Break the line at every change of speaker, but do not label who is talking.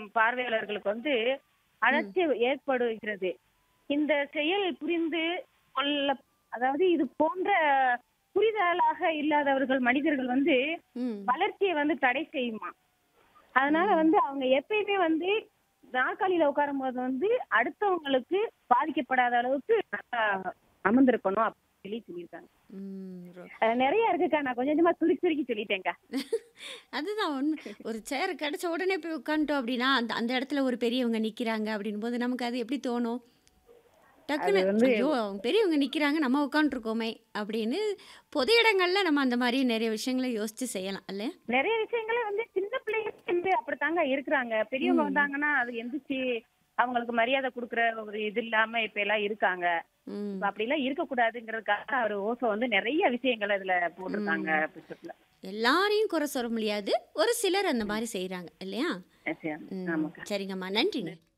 பார்வையாளர்களுக்கு வந்து அழற்சி ஏற்படுகிறது இந்த செயல் புரிந்து கொள்ள அதாவது இது போன்ற புரிதலாக இல்லாதவர்கள் மனிதர்கள் வந்து
ம்
வளர்ச்சியை வந்து தடை செய்யுமா அதனால வந்து அவங்க எப்பயுமே வந்து நாற்காலியில உட்காரும் போது வந்து அடுத்தவங்களுக்கு பாதிக்கப்படாத அளவுக்கு நல்லா அமர்ந்திருக்கணும் அப்படின்னு சொல்லி சொல்லியிருக்காங்க
ம் ரொ-
அஹ் நிறைய இருக்குக்கா நான் கொஞ்சம் கொஞ்சமா சுருக்கி சுருக்கி சொல்லிட்டேன்க்கா
அதுதான் உண்மை ஒரு சேர் கிடைச்ச உடனே போய் உட்காந்துட்டோம் அப்படின்னா அந்த அந்த இடத்துல ஒரு பெரியவங்க நிற்கிறாங்க அப்படின் போது நமக்கு அது எப்படி தோணும் டக்குன்னு
அது வந்து-
ஐயோ அவங்க பெரியவங்க நிற்கிறாங்க நம்ம உட்காந்துருக்கோமே அப்படின்னு பொது இடங்கள்ல நம்ம அந்த மாதிரி நிறைய விஷயங்களை யோசிச்சு செய்யலாம் இல்லையா
நிறைய விஷயங்களே வந்து சின்ன பிள்ளைங்க வந்து அப்படித்தாங்க இருக்கிறாங்க பெரியவங்க வந்தாங்கன்னா அது எந்திரிச்சு அவங்களுக்கு மரியாதை கொடுக்குற ஒரு இது இல்லாம இப்ப எல்லாம் இருக்காங்க
ம்
இப்ப அப்படி எல்லாம் இருக்கக்கூடாதுங்கிறதுக்காக அவர் ஓசோ வந்து நிறைய விஷயங்கள் அதுல போட்டிருக்காங்க புத்தகத்துல
எல்லாரையும் குறை சொல்ல முடியாது ஒரு சிலர் அந்த மாதிரி செய்கிறாங்க இல்லையா
சரி,
ம்,
ஆமாக்கா
சரிங்கம்மா நன்றிங்க